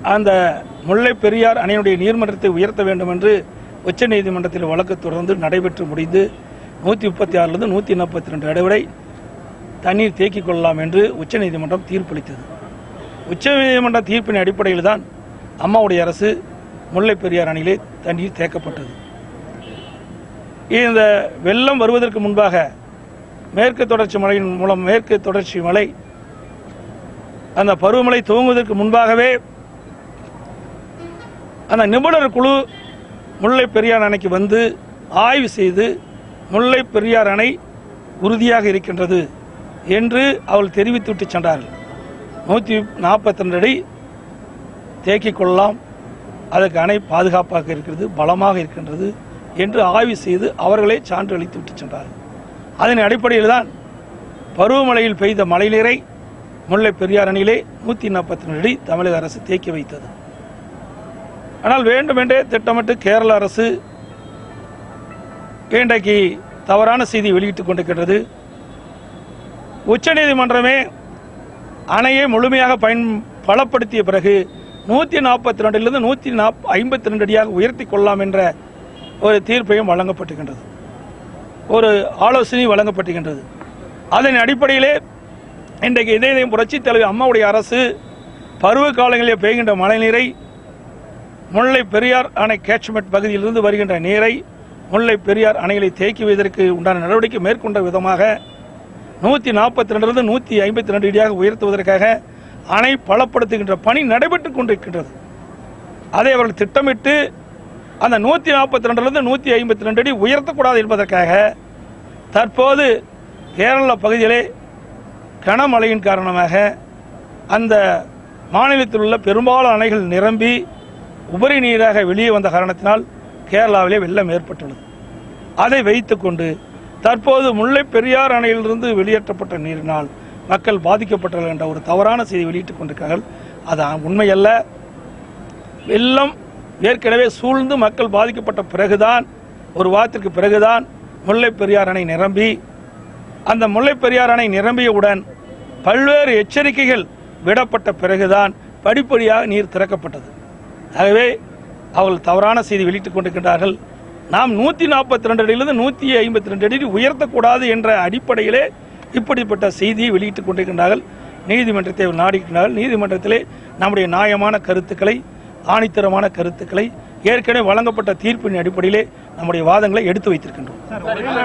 அந்த முல்லை பெரியார் அணையினுடைய நீர்மட்டத்தை உயர்த்த வேண்டும் என்று உச்சநீதிமன்றத்தில் வழக்கு தொடர்ந்து நடைபெற்று முடிந்து நூற்றி முப்பத்தி ஆறிலிருந்து நூற்றி நாற்பத்தி ரெண்டு அடி வரை தண்ணீர் தேக்கிக் கொள்ளலாம் என்று உச்சநீதிமன்றம் தீர்ப்பளித்தது உச்சநீதிமன்ற தீர்ப்பின் அடிப்படையில் தான் அம்மாவுடைய அரசு முல்லை பெரியார் அணையிலே தண்ணீர் தேக்கப்பட்டது இந்த வெள்ளம் வருவதற்கு முன்பாக மேற்கு தொடர்ச்சி மழையின் மூலம் மேற்கு தொடர்ச்சி மலை அந்த பருவமழை துவங்குவதற்கு முன்பாகவே அந்த நிபுணர் குழு முல்லை பெரியார் அணைக்கு வந்து ஆய்வு செய்து முல்லை பெரியார் அணை உறுதியாக இருக்கின்றது என்று அவள் தெரிவித்துவிட்டு சென்றார்கள் நூற்றி நாற்பத்தி ரெண்டு அடி தேக்கிக் கொள்ளலாம் அதற்கு அணை பாதுகாப்பாக இருக்கிறது பலமாக இருக்கின்றது என்று ஆய்வு செய்து அவர்களே சான்று அளித்து விட்டு சென்றார்கள் அதன் அடிப்படையில் தான் பருவமழையில் பெய்த மழைநீரை முல்லை பெரியார் அணையிலே நூற்றி நாற்பத்தி ரெண்டு அடி தமிழக அரசு தேக்கி வைத்தது ஆனால் வேண்டுமென்றே திட்டமிட்டு கேரள அரசு இன்றைக்கு தவறான செய்தி வெளியிட்டுக் கொண்டிருக்கின்றது உச்சநீதிமன்றமே அணையை முழுமையாக பயன் பலப்படுத்திய பிறகு நூற்றி நாற்பத்தி ரெண்டிலிருந்து நூற்றி நாப் ஐம்பத்தி ரெண்டு அடியாக உயர்த்தி கொள்ளலாம் என்ற ஒரு தீர்ப்பையும் வழங்கப்பட்டுகின்றது ஒரு ஆலோசனை வழங்கப்பட்டுகின்றது அதன் அடிப்படையிலே இன்றைக்கு இதயம் புரட்சி தலைவர் அம்மாவுடைய அரசு பருவ காலங்களில் பெய்கின்ற மழைநீரை முல்லை பெரியார் அணை கேட்ச்மெண்ட் பகுதியிலிருந்து வருகின்ற நீரை முல்லை பெரியார் அணைகளை தேக்கி வைப்பதற்கு உண்டான நடவடிக்கை மேற்கொண்ட விதமாக நூற்றி நாற்பத்தி ரெண்டிலிருந்து நூற்றி ஐம்பத்தி ரெண்டு அடியாக உயர்த்துவதற்காக அணை பலப்படுத்துகின்ற பணி நடைபெற்றுக் கொண்டிருக்கின்றது அதை அவர்கள் திட்டமிட்டு அந்த நூற்றி நாற்பத்தி ரெண்டிலிருந்து நூற்றி ஐம்பத்தி ரெண்டு அடி உயர்த்தக்கூடாது என்பதற்காக தற்போது கேரள பகுதியிலே கனமழையின் காரணமாக அந்த மாநிலத்தில் உள்ள பெரும்பாலான அணைகள் நிரம்பி உபரி நீராக வெளியே வந்த காரணத்தினால் கேரளாவிலே வெள்ளம் ஏற்பட்டுள்ளது அதை வைத்துக்கொண்டு தற்போது முல்லை பெரியார் அணையிலிருந்து வெளியேற்றப்பட்ட நீரினால் மக்கள் பாதிக்கப்பட்டார்கள் என்ற ஒரு தவறான செய்தி வெளியிட்டுக் கொண்டிருக்கிறார்கள் அது உண்மையல்ல வெள்ளம் ஏற்கனவே சூழ்ந்து மக்கள் பாதிக்கப்பட்ட பிறகுதான் ஒரு வாரத்திற்கு பிறகுதான் முல்லை பெரியார் அணை நிரம்பி அந்த முல்லை பெரியார் அணை நிரம்பியவுடன் பல்வேறு எச்சரிக்கைகள் விடப்பட்ட பிறகுதான் படிப்படியாக நீர் திறக்கப்பட்டது ஆகவே அவர்கள் தவறான செய்தி வெளியிட்டுக் கொண்டிருக்கின்றார்கள் நாம் நூற்றி நாற்பத்தி ரெண்டு அடியிலிருந்து நூற்றி ஐம்பத்தி ரெண்டு அடி உயர்த்தக்கூடாது என்ற அடிப்படையிலே இப்படிப்பட்ட செய்தியை வெளியிட்டுக் கொண்டிருக்கின்றார்கள் நீதிமன்றத்தை அவர் நாடிக்கின்றார்கள் நீதிமன்றத்திலே நம்முடைய நியாயமான கருத்துக்களை ஆணித்தரமான கருத்துக்களை ஏற்கனவே வழங்கப்பட்ட தீர்ப்பின் அடிப்படையிலே நம்முடைய வாதங்களை எடுத்து வைத்திருக்கின்றோம்